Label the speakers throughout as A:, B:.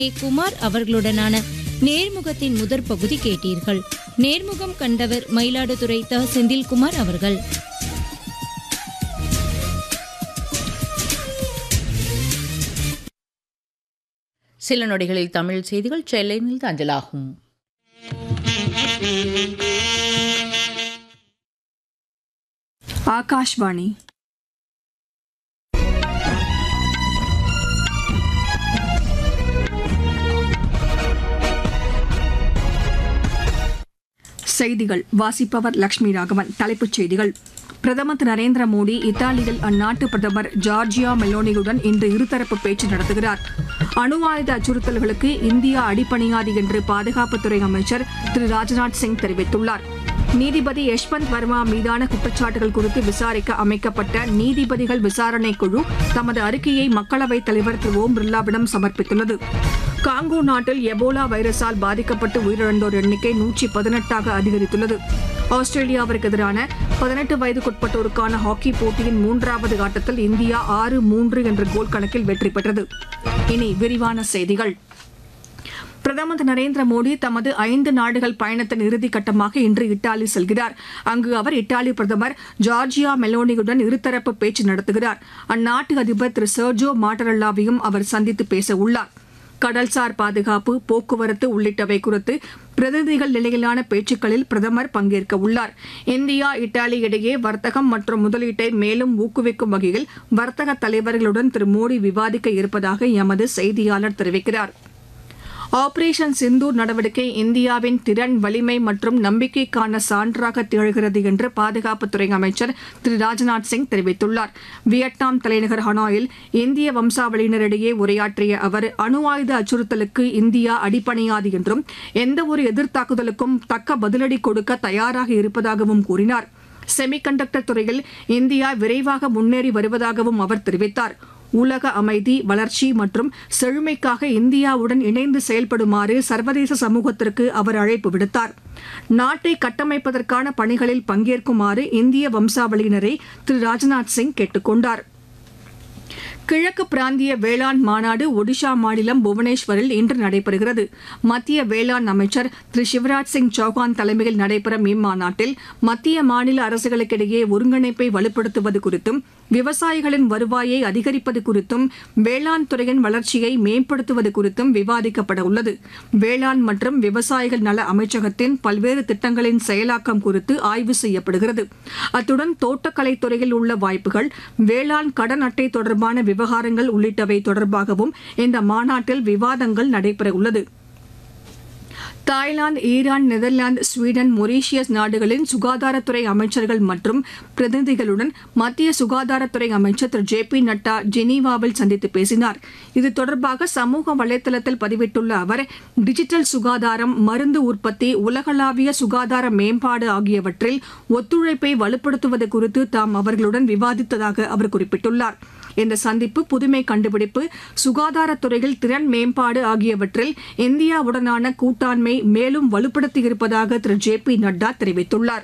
A: ஏ. குமார் அவர்களுடனான நேர்முகத்தின் முதற் பகுதி கேட்டீர்கள் நேர்முகம் கண்டவர் மயிலாடுதுறை த செந்தில்குமார் அவர்கள்
B: சில நொடிகளில் தமிழ் செய்திகள் சென்னையில் அஞ்சலாகும்
C: ஆகாஷ்வாணி செய்திகள் வாசிப்பவர் லட்சுமி ராகவன் தலைப்புச் செய்திகள் பிரதமர் திரு நரேந்திர மோடி இத்தாலியில் அந்நாட்டு பிரதமர் ஜார்ஜியா மெலோனியுடன் இன்று இருதரப்பு பேச்சு நடத்துகிறார் அணு ஆயுத அச்சுறுத்தல்களுக்கு இந்தியா அடிப்பணியாது என்று பாதுகாப்புத்துறை அமைச்சர் திரு ராஜ்நாத் சிங் தெரிவித்துள்ளார் நீதிபதி யஷ்வந்த் வர்மா மீதான குற்றச்சாட்டுகள் குறித்து விசாரிக்க அமைக்கப்பட்ட நீதிபதிகள் விசாரணை குழு தமது அறிக்கையை மக்களவைத் தலைவர் திரு ஓம் பிர்லாவிடம் சமர்ப்பித்துள்ளது காங்கோ நாட்டில் எபோலா வைரஸால் பாதிக்கப்பட்டு உயிரிழந்தோர் எண்ணிக்கை நூற்றி பதினெட்டாக அதிகரித்துள்ளது ஆஸ்திரேலியாவிற்கு எதிரான பதினெட்டு வயதுக்குட்பட்டோருக்கான ஹாக்கி போட்டியின் மூன்றாவது ஆட்டத்தில் இந்தியா ஆறு மூன்று என்ற கோல் கணக்கில் வெற்றி பெற்றது இனி விரிவான செய்திகள் பிரதமர் திரு நரேந்திர மோடி தமது ஐந்து நாடுகள் பயணத்தின் இறுதிக் கட்டமாக இன்று இத்தாலி செல்கிறார் அங்கு அவர் இத்தாலி பிரதமர் ஜார்ஜியா மெலோனியுடன் இருதரப்பு பேச்சு நடத்துகிறார் அந்நாட்டு அதிபர் திரு சர்ஜோ மாட்டரல்லாவையும் அவர் சந்தித்து பேச உள்ளார் கடல்சார் பாதுகாப்பு போக்குவரத்து உள்ளிட்டவை குறித்து பிரதிநிதிகள் நிலையிலான பேச்சுக்களில் பிரதமர் பங்கேற்க உள்ளார் இந்தியா இத்தாலி இடையே வர்த்தகம் மற்றும் முதலீட்டை மேலும் ஊக்குவிக்கும் வகையில் வர்த்தக தலைவர்களுடன் திரு மோடி விவாதிக்க இருப்பதாக எமது செய்தியாளர் தெரிவிக்கிறார் ஆபரேஷன் சிந்தூர் நடவடிக்கை இந்தியாவின் திறன் வலிமை மற்றும் நம்பிக்கைக்கான சான்றாக திகழ்கிறது என்று பாதுகாப்புத்துறை அமைச்சர் திரு ராஜ்நாத் சிங் தெரிவித்துள்ளார் வியட்நாம் தலைநகர் ஹனாயில் இந்திய வம்சாவளியினரிடையே உரையாற்றிய அவர் அணு ஆயுத அச்சுறுத்தலுக்கு இந்தியா அடிப்பணியாது என்றும் எந்தவொரு எதிர்த்தாக்குதலுக்கும் தக்க பதிலடி கொடுக்க தயாராக இருப்பதாகவும் கூறினார் செமிகண்டக்டர் துறையில் இந்தியா விரைவாக முன்னேறி வருவதாகவும் அவர் தெரிவித்தார் உலக அமைதி வளர்ச்சி மற்றும் செழுமைக்காக இந்தியாவுடன் இணைந்து செயல்படுமாறு சர்வதேச சமூகத்திற்கு அவர் அழைப்பு விடுத்தார் நாட்டை கட்டமைப்பதற்கான பணிகளில் பங்கேற்குமாறு இந்திய வம்சாவளியினரை திரு ராஜ்நாத் சிங் கேட்டுக் கொண்டார் கிழக்கு பிராந்திய வேளாண் மாநாடு ஒடிஷா மாநிலம் புவனேஸ்வரில் இன்று நடைபெறுகிறது மத்திய வேளாண் அமைச்சர் திரு சிவராஜ் சிங் சௌகான் தலைமையில் நடைபெறும் இம்மாநாட்டில் மத்திய மாநில அரசுகளுக்கிடையே ஒருங்கிணைப்பை வலுப்படுத்துவது குறித்தும் விவசாயிகளின் வருவாயை அதிகரிப்பது குறித்தும் வேளாண் துறையின் வளர்ச்சியை மேம்படுத்துவது குறித்தும் விவாதிக்கப்பட உள்ளது வேளாண் மற்றும் விவசாயிகள் நல அமைச்சகத்தின் பல்வேறு திட்டங்களின் செயலாக்கம் குறித்து ஆய்வு செய்யப்படுகிறது அத்துடன் தோட்டக்கலை துறையில் உள்ள வாய்ப்புகள் வேளாண் கடன் அட்டை தொடர்பான விவகாரங்கள் உள்ளிட்டவை தொடர்பாகவும் இந்த மாநாட்டில் விவாதங்கள் நடைபெற உள்ளது Thailand Iran Netherlands Sweden Mauritius நாடுகளின் சுகாதாரத்துறை அமைச்சர்கள் மற்றும் பிரதிநிதிகளுடன் மத்திய சுகாதாரத்துறை அமைச்சர் திரு ஜே பி நட்டா ஜெனீவாவில் சந்தித்து பேசினார் இது தொடர்பாக சமூக வலைதளத்தில் பதிவிட்டுள்ள அவர் டிஜிட்டல் சுகாதாரம் மருந்து உற்பத்தி உலகளாவிய சுகாதார மேம்பாடு ஆகியவற்றில் ஒத்துழைப்பை வலுப்படுத்துவது குறித்து தாம் அவர்களுடன் விவாதித்ததாக அவர் குறிப்பிட்டுள்ளார் இந்த சந்திப்பு புதுமை கண்டுபிடிப்பு சுகாதாரத்துறையில் திறன் மேம்பாடு ஆகியவற்றில் இந்தியாவுடனான கூட்டாண்மை மேலும் வலுப்படுத்தியிருப்பதாக திரு ஜே பி நட்டா தெரிவித்துள்ளார்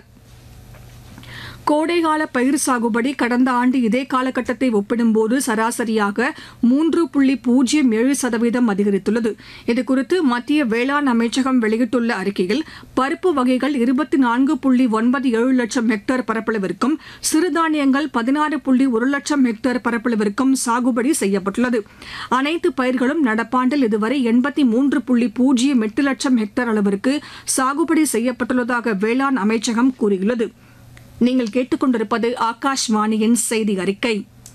C: கோடைகால பயிர் சாகுபடி கடந்த ஆண்டு இதே காலகட்டத்தை ஒப்பிடும்போது சராசரியாக மூன்று புள்ளி பூஜ்ஜியம் ஏழு சதவீதம் அதிகரித்துள்ளது இதுகுறித்து மத்திய வேளாண் அமைச்சகம் வெளியிட்டுள்ள அறிக்கையில் பருப்பு வகைகள் இருபத்தி நான்கு புள்ளி ஒன்பது ஏழு லட்சம் ஹெக்டேர் பரப்பளவிற்கும் சிறுதானியங்கள் பதினாறு புள்ளி ஒரு லட்சம் ஹெக்டேர் பரப்பளவிற்கும் சாகுபடி செய்யப்பட்டுள்ளது அனைத்து பயிர்களும் நடப்பாண்டில் இதுவரை எண்பத்தி மூன்று புள்ளி பூஜ்ஜியம் எட்டு லட்சம் ஹெக்டேர் அளவிற்கு சாகுபடி செய்யப்பட்டுள்ளதாக வேளாண் அமைச்சகம் கூறியுள்ளது நீங்கள் கேட்டுக்கொண்டிருப்பது ஆகாஷ்வாணியின் செய்தி அறிக்கை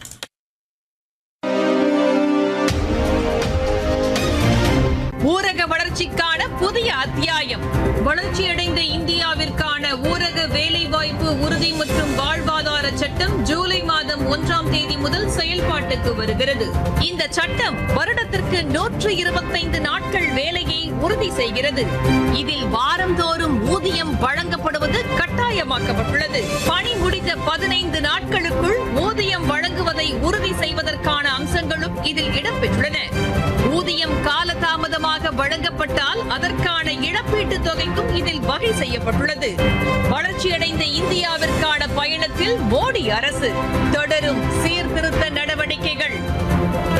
D: ஊரக வளர்ச்சிக்கான புதிய அத்தியாயம் வளர்ச்சியடைந்த இந்தியாவிற்கான ஊரக வேலைவாய்ப்பு உறுதி மற்றும் வாழ்வாதார சட்டம் ஜூலை மாதம் ஒன்றாம் தேதி முதல் செயல்பாட்டுக்கு வருகிறது இந்த சட்டம் வருடத்திற்கு நூற்று இருபத்தைந்து நாட்கள் வேலையை உறுதி செய்கிறது இதில் வாரந்தோறும் ஊதியம் வழங்கப்படுவது கட்டாயமாக்கப்பட்டுள்ளது பணி முடிந்த பதினைந்து நாட்களுக்குள் ஊதியம் வழங்குவதை உறுதி செய்வதற்கான அம்சங்களும் இதில் இடம்பெற்றுள்ளன ஊதியம் காலதாமதமாக வழங்கப்பட்டால் அதற்கான இழப்பீட்டு தொகைக்கும் இதில் வகை செய்யப்பட்டுள்ளது வளர்ச்சியடைந்த இந்தியாவிற்கான பயணத்தில் மோடி அரசு தொடரும் சீர்திருத்த நடவடிக்கைகள்